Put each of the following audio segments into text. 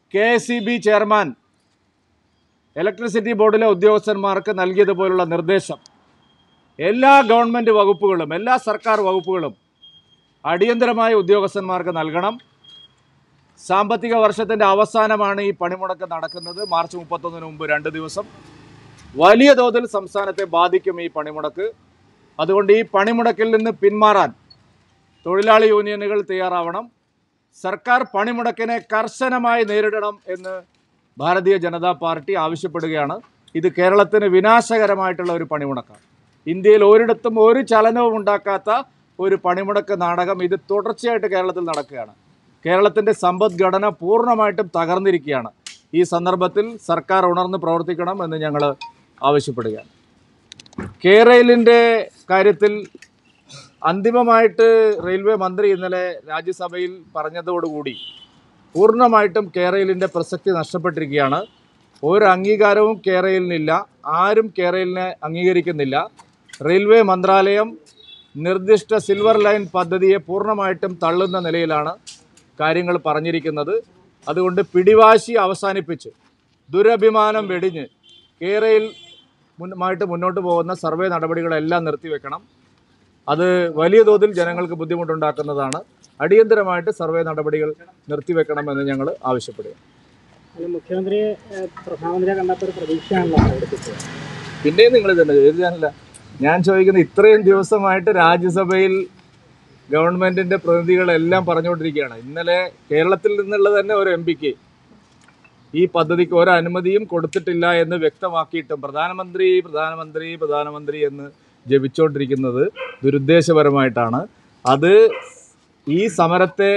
K S B chairman electricity ബോർഡിലെ ഉദ്യോഗസ്ഥന്മാർക്ക് നൽകിയതുപോലുള്ള നിർദ്ദേശം എല്ലാ ഗവൺമെൻറ് വകുപ്പുകളും എല്ലാ സർക്കാർ വകുപ്പുകളും അടിയന്തരമായ ഉദ്യോഗസ്ഥന്മാർക്ക് നൽകണം സാമ്പത്തിക വർഷത്തിൻ്റെ അവസാനമാണ് ഈ പണിമുടക്ക് നടക്കുന്നത് മാർച്ച് മുപ്പത്തൊന്നിന് മുമ്പ് രണ്ട് ദിവസം വലിയ തോതിൽ സംസ്ഥാനത്തെ ബാധിക്കും ഈ പണിമുടക്ക് അതുകൊണ്ട് ഈ പണിമുടക്കിൽ നിന്ന് പിന്മാറാൻ തൊഴിലാളി യൂണിയനുകൾ തയ്യാറാവണം സർക്കാർ പണിമുടക്കിനെ കർശനമായി നേരിടണം എന്ന് ഭാരതീയ ജനതാ പാർട്ടി ആവശ്യപ്പെടുകയാണ് ഇത് കേരളത്തിന് വിനാശകരമായിട്ടുള്ള ഒരു പണിമുടക്കാണ് ഇന്ത്യയിൽ ഒരിടത്തും ഒരു ചലനവും ഉണ്ടാക്കാത്ത ഒരു പണിമുടക്ക് നാടകം ഇത് തുടർച്ചയായിട്ട് കേരളത്തിൽ നടക്കുകയാണ് കേരളത്തിൻ്റെ സമ്പദ്ഘടന പൂർണ്ണമായിട്ടും തകർന്നിരിക്കുകയാണ് ഈ സന്ദർഭത്തിൽ സർക്കാർ ഉണർന്ന് പ്രവർത്തിക്കണം എന്ന് ഞങ്ങൾ ആവശ്യപ്പെടുകയാണ് കേരളിൻ്റെ കാര്യത്തിൽ അന്തിമമായിട്ട് റെയിൽവേ മന്ത്രി ഇന്നലെ രാജ്യസഭയിൽ പറഞ്ഞതോടുകൂടി പൂർണ്ണമായിട്ടും കേരളിൻ്റെ പ്രസക്തി നഷ്ടപ്പെട്ടിരിക്കുകയാണ് ഒരു അംഗീകാരവും കേരളിനില്ല ആരും കേരളിനെ അംഗീകരിക്കുന്നില്ല റെയിൽവേ മന്ത്രാലയം നിർദ്ദിഷ്ട സിൽവർ ലൈൻ പദ്ധതിയെ പൂർണ്ണമായിട്ടും തള്ളുന്ന നിലയിലാണ് കാര്യങ്ങൾ പറഞ്ഞിരിക്കുന്നത് അതുകൊണ്ട് പിടിവാശി അവസാനിപ്പിച്ച് ദുരഭിമാനം വെടിഞ്ഞ് കേരയിൽ മുന്നുമായിട്ട് മുന്നോട്ട് പോകുന്ന സർവേ നടപടികളെല്ലാം നിർത്തിവെക്കണം അത് വലിയ തോതിൽ ജനങ്ങൾക്ക് ബുദ്ധിമുട്ടുണ്ടാക്കുന്നതാണ് അടിയന്തരമായിട്ട് സർവേ നടപടികൾ നിർത്തിവെക്കണമെന്ന് ഞങ്ങൾ ആവശ്യപ്പെടുക അല്ല, മുഖ്യമന്ത്രിയെ ഏഹ്, പ്രധാനമന്ത്രിയെ കണ്ടപ്പോൾ ഒരു പ്രതീക്ഷയാണല്ലോ പ്രകടിപ്പിച്ചത് പിന്നെയും നിങ്ങൾ തന്നെ എഴുതാനല്ല ഞാൻ ചോദിക്കുന്നത് ഇത്രയും ദിവസമായിട്ട് രാജ്യസഭയിൽ ഗവൺമെന്റിന്റെ പ്രതിനിധികളെല്ലാം പറഞ്ഞുകൊണ്ടിരിക്കുകയാണ് ഇന്നലെ കേരളത്തിൽ നിന്നുള്ള തന്നെ ഒരു എം പിക്ക് ഈ പദ്ധതിക്ക് ഒരു അനുമതിയും കൊടുത്തിട്ടില്ല എന്ന് വ്യക്തമാക്കിയിട്ടും പ്രധാനമന്ത്രി പ്രധാനമന്ത്രി പ്രധാനമന്ത്രി എന്ന് ജപിച്ചുകൊണ്ടിരിക്കുന്നത് ദുരുദ്ദേശപരമായിട്ടാണ് അത് ഈ സമരത്തെ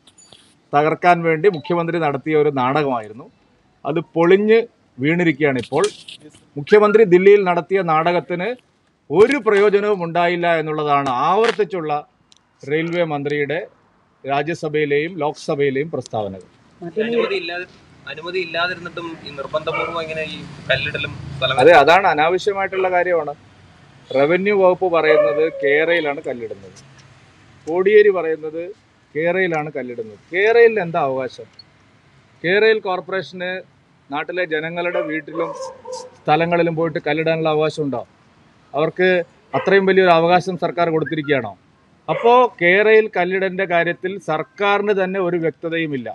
തകർക്കാൻ വേണ്ടി മുഖ്യമന്ത്രി നടത്തിയ ഒരു നാടകമായിരുന്നു അത് പൊളിഞ്ഞ് വീണിരിക്കുകയാണ് ഇപ്പോൾ മുഖ്യമന്ത്രി ദില്ലിയിൽ നടത്തിയ നാടകത്തിന് ഒരു പ്രയോജനവും ഉണ്ടായില്ല എന്നുള്ളതാണ് ആവർത്തിച്ചുള്ള റെയിൽവേ മന്ത്രിയുടെ രാജ്യസഭയിലെയും ലോക്സഭയിലെയും പ്രസ്താവനകൾ മറ്റൊരു അനുമതി ഇല്ലാതെ അനുമതി ഇല്ലാതിരുന്നിട്ടും ഈ നിർബന്ധപൂർവ്വം ഇങ്ങനെ ഈ കല്ലിടലും സ്ഥലം അതെ അതാണ് അനാവശ്യമായിട്ടുള്ള കാര്യമാണ് റവന്യൂ വകുപ്പ് പറയുന്നത് കേരളയിലാണ് കല്ലിടുന്നത് കോടിയേരി പറയുന്നത് കേരളയിലാണ് കല്ലിടുന്നത് കേരളയിൽ എന്താ അവകാശം കേരളയിൽ കോർപ്പറേഷന് നാട്ടിലെ ജനങ്ങളുടെ വീട്ടിലും സ്ഥലങ്ങളിലും പോയിട്ട് കല്ലിടാനുള്ള അവകാശമുണ്ടോ അവർക്ക് അത്രയും വലിയൊരു അവകാശം സർക്കാർ കൊടുത്തിരിക്കുകയാണോ അപ്പോൾ കേരളയിൽ കല്ലിടൻ്റെ കാര്യത്തിൽ സർക്കാരിന് തന്നെ ഒരു വ്യക്തതയുമില്ല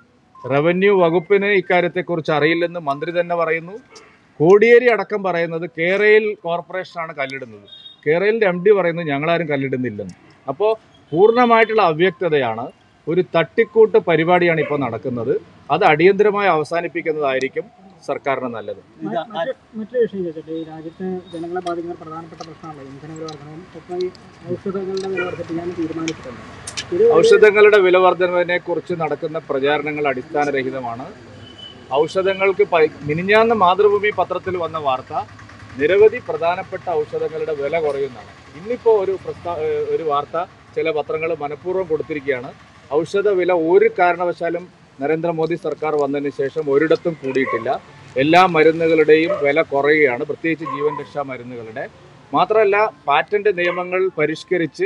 റവന്യൂ വകുപ്പിന് ഇക്കാര്യത്തെക്കുറിച്ച് അറിയില്ലെന്ന് മന്ത്രി തന്നെ പറയുന്നു കോടിയേരി അടക്കം പറയുന്നത് കേരളയിൽ കോർപ്പറേഷനാണ് കല്ലിടുന്നത് കേരളയിൻ്റെ എം ഡി പറയുന്നത് ഞങ്ങളാരും കല്ലിടുന്നില്ലെന്ന് അപ്പോൾ പൂർണ്ണമായിട്ടുള്ള അവ്യക്തതയാണ് ഒരു തട്ടിക്കൂട്ട് പരിപാടിയാണ് ഇപ്പോൾ നടക്കുന്നത് അത് അടിയന്തരമായി അവസാനിപ്പിക്കുന്നതായിരിക്കും സർക്കാരിന് നല്ലത് മ- മറ്റ് മറ്റൊരു വിഷയം ചോദിച്ചിട്ട് ഈ രാജ്യത്ത് ജനങ്ങളെ ബാധിക്കുന്ന ഒരു പ്രധാനപ്പെട്ട പ്രശ്നമല്ല ഇന്ധന വില വർധനവും ഒപ്പം ഈ ഔഷധങ്ങളുടെ വില വർദ്ധിപ്പിക്കാൻ തീരുമാനിച്ചിട്ടുണ്ട് ഇത് ഒരു- ഔഷധങ്ങളുടെ വില വർധനവിനെ കുറിച്ച് നടക്കുന്ന പ്രചാരണങ്ങൾ അടിസ്ഥാനരഹിതമാണ് ഔഷധങ്ങൾക്ക് പ- മിനിഞ്ഞാന്ന് മാതൃഭൂമി പത്രത്തിൽ വന്ന വാർത്ത നിരവധി പ്രധാനപ്പെട്ട ഔഷധങ്ങളുടെ വില കുറയുന്നതാണ് ഇന്നിപ്പോൾ ഒരു പ്രസ്താ ഏഹ് ഒരു വാർത്ത ചില പത്രങ്ങൾ മനഃപൂർവ്വം കൊടുത്തിരിക്കുകയാണ് ഔഷധ വില ഒരു കാരണവശാലും നരേന്ദ്രമോദി സർക്കാർ വന്നതിന് ശേഷം ഒരിടത്തും കൂടിയിട്ടില്ല എല്ലാ മരുന്നുകളുടെയും വില കുറയുകയാണ് പ്രത്യേകിച്ച് ജീവൻ രക്ഷാ മരുന്നുകളുടെ മാത്രമല്ല പാറ്റന്റ് നിയമങ്ങൾ പരിഷ്കരിച്ച്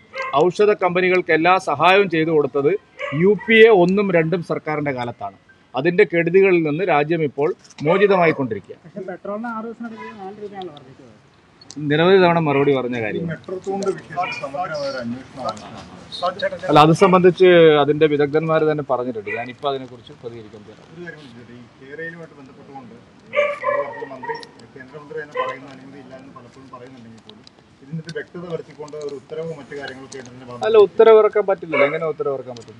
ഔഷധ കമ്പനികൾക്ക് എല്ലാ സഹായവും ചെയ്തു കൊടുത്തത് യു പി എ ഒന്നും രണ്ടും സർക്കാരിൻ്റെ കാലത്താണ് അതിൻ്റെ കെടുതികളിൽ നിന്ന് രാജ്യം ഇപ്പോൾ മോചിതമായിക്കൊണ്ടിരിക്കുക പക്ഷേ പെട്രോളിന് ആറ് ദിവസത്തിനിടയ്ക്ക് നാല് രൂപയാണല്ലോ വർദ്ധിച്ചത് നിരവധി തവണ മറുപടി പറഞ്ഞ കാര്യം മെട്രോത്തോണ്ട് വിഷയത്തിൽ സമഗ്രമായ ഒരു അന്വേഷണം ആവശ്യമാണ് അല്ല അത് സംബന്ധിച്ച് അതിൻ്റെ വിദഗ്ധന്മാർ തന്നെ പറഞ്ഞിട്ടുണ്ട് ഞാനിപ്പോൾ അതിനെക്കുറിച്ച് പ്രതികരിക്കാൻ തരാം ഒരു കാര്യം ചോദിച്ചോട്ടെ? ഈ കേരളയിലുമായിട്ട് ബന്ധപ്പെട്ടുകൊണ്ട് അതുപോലെ മന്ത്രി കേന്ദ്രമന്ത്രി തന്നെ പറയുന്ന അനുമതി ഇല്ല എന്ന് പലപ്പോഴും പറയുന്നുണ്ടെങ്കിൽ പോലും ഇതിന്റെ വ്യക്തത വരുത്തിക്കൊണ്ട് ഒരു ഉത്തരവ് മറ്റു കാര്യങ്ങൾ കേന്ദ്രത്തിന്റെ ഭാഗത്ത് അല്ല ഉത്തരവിറക്കാൻ പറ്റില്ലല്ലോ എങ്ങനെ ഉത്തരവിറക്കാൻ പറ്റും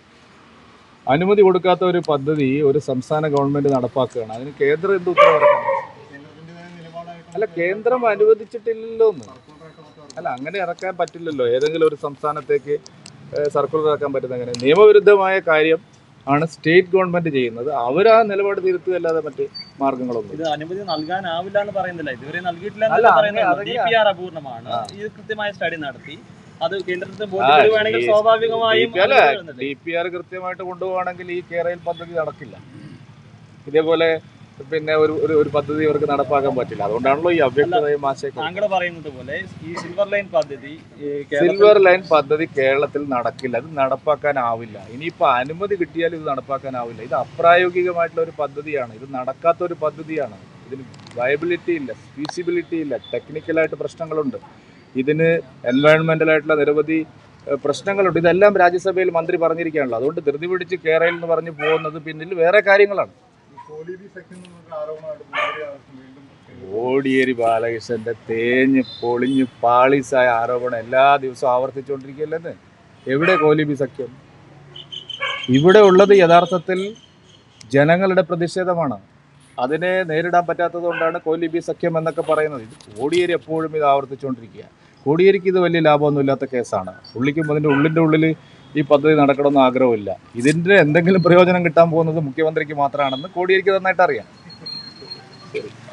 അനുമതി കൊടുക്കാത്ത ഒരു പദ്ധതി ഒരു സംസ്ഥാന ഗവൺമെന്റ് നടപ്പാക്കുകയാണ് അതിന് കേന്ദ്രം എന്ത് ഉത്തരവിറക്കണം കേന്ദ്രത്തിന്റേതായ നിലപാടായിട്ട് അല്ല കേന്ദ്രം അനുവദിച്ചിട്ടില്ലല്ലോ എന്ന് അല്ല അങ്ങനെ ഇറക്കാൻ പറ്റില്ലല്ലോ ഏതെങ്കിലും ഒരു സംസ്ഥാനത്തേക്ക് ഏഹ്, സർക്കുലർ ഇറക്കാൻ പറ്റുന്ന അങ്ങനെ നിയമവിരുദ്ധമായ കാര്യം ആണ് സ്റ്റേറ്റ് ഗവൺമെന്റ് ചെയ്യുന്നത് അവർ ആ നിലപാട് തിരുത്തുകയല്ലാതെ മറ്റ് മാർഗങ്ങളൊന്നും ഇത് അനുമതി നൽകാനാവില്ല എന്ന് പറയുന്നില്ല ഇതുവരെ നൽകിയിട്ടില്ല അല്ല, എന്നല്ല അങ്ങനെ പറയുന്നത് അതിന് ഡി പി ആർ അപൂർണമാണ് ആ. ഇത് കൃത്യമായ സ്റ്റഡി നടത്തി അത് കേന്ദ്രത്തിന് ആ, ബോധ്യപ്പെടുകയാണെങ്കിൽ ഈ സ്വാഭാവികമായും DP അല്ല അനുമതി വരുന്നില്ല. ഡി പി ആർ കൃത്യമായിട്ട് കൊണ്ടുപോവുകയാണെങ്കിൽ ഈ കേരളയിൽ പദ്ധതി നടക്കില്ല ഇതേപോലെ പിന്നെ ഒരു ഒരു ഒരു പദ്ധതി ഇവർക്ക് നടപ്പാക്കാൻ പറ്റില്ല അതുകൊണ്ടാണല്ലോ ഈ അവ്യക്തതയും ആശയം താങ്കൾ പറയുന്നത് പോലെ ഈ സിൽവർ ലൈൻ പദ്ധതി ഈ കേരളത്തിൽ സിൽവർ ലൈൻ പദ്ധതി കേരളത്തിൽ നടക്കില്ല അത് നടപ്പാക്കാനാവില്ല ഇനിയിപ്പോൾ അനുമതി കിട്ടിയാൽ ഇത് നടപ്പാക്കാനാവില്ല ഇത് അപ്രായോഗികമായിട്ടുള്ള ഒരു പദ്ധതിയാണ് ഇത് നടക്കാത്ത ഒരു പദ്ധതിയാണ് ഇതിന് വയബിലിറ്റി ഇല്ല ഫീസിബിലിറ്റി ഇല്ല ടെക്നിക്കലായിട്ട് പ്രശ്നങ്ങളുണ്ട് ഇതിന് എൻവയോൺമെന്റലായിട്ടുള്ള നിരവധി ഏഹ്, പ്രശ്നങ്ങളുണ്ട് ഇതെല്ലാം രാജ്യസഭയിൽ മന്ത്രി പറഞ്ഞിരിക്കുകയാണല്ലോ അതുകൊണ്ട് ധൃതി പിടിച്ച് കേരളയിൽ എന്ന് പറഞ്ഞ് പോകുന്നത് പിന്നിൽ വേറെ കാര്യങ്ങളാണ് ഈ കോലീബി സഖ്യം എന്നുള്ള ആരോപണമായിട്ട് മന്ത്രി ആവശ്യം വീണ്ടും കോടിയേരി ബാലകൃഷ്ണന്റെ തേഞ്ഞ് പൊളിഞ്ഞ് പാളീസായ ആരോപണം എല്ലാ ദിവസവും ആവർത്തിച്ചുകൊണ്ടിരിക്കുകയല്ലെന്ന് എവിടെ കോലിബി സഖ്യം ഇവിടെ ഉള്ളത് യഥാർത്ഥത്തിൽ ജനങ്ങളുടെ പ്രതിഷേധമാണ് അതിനെ നേരിടാൻ പറ്റാത്തത് കൊണ്ടാണ് കോലിബി സഖ്യം എന്നൊക്കെ പറയുന്നത് ഇത് കോടിയേരി എപ്പോഴും ഇത് ആവർത്തിച്ചുകൊണ്ടിരിക്കുക കോടിയേരിക്ക് ഇത് വലിയ ലാഭമൊന്നുമില്ലാത്ത കേസാണ് പുള്ളിക്കും അതിൻ്റെ ഉള്ളിൻ്റെ ഉള്ളിൽ ഈ പദ്ധതി നടക്കണമെന്ന് ആഗ്രഹമില്ല ഇതിൻ്റെ എന്തെങ്കിലും പ്രയോജനം കിട്ടാൻ പോകുന്നത് മുഖ്യമന്ത്രിക്ക് മാത്രമാണെന്ന് കോടിയേരിക്ക് നന്നായിട്ട് അറിയാം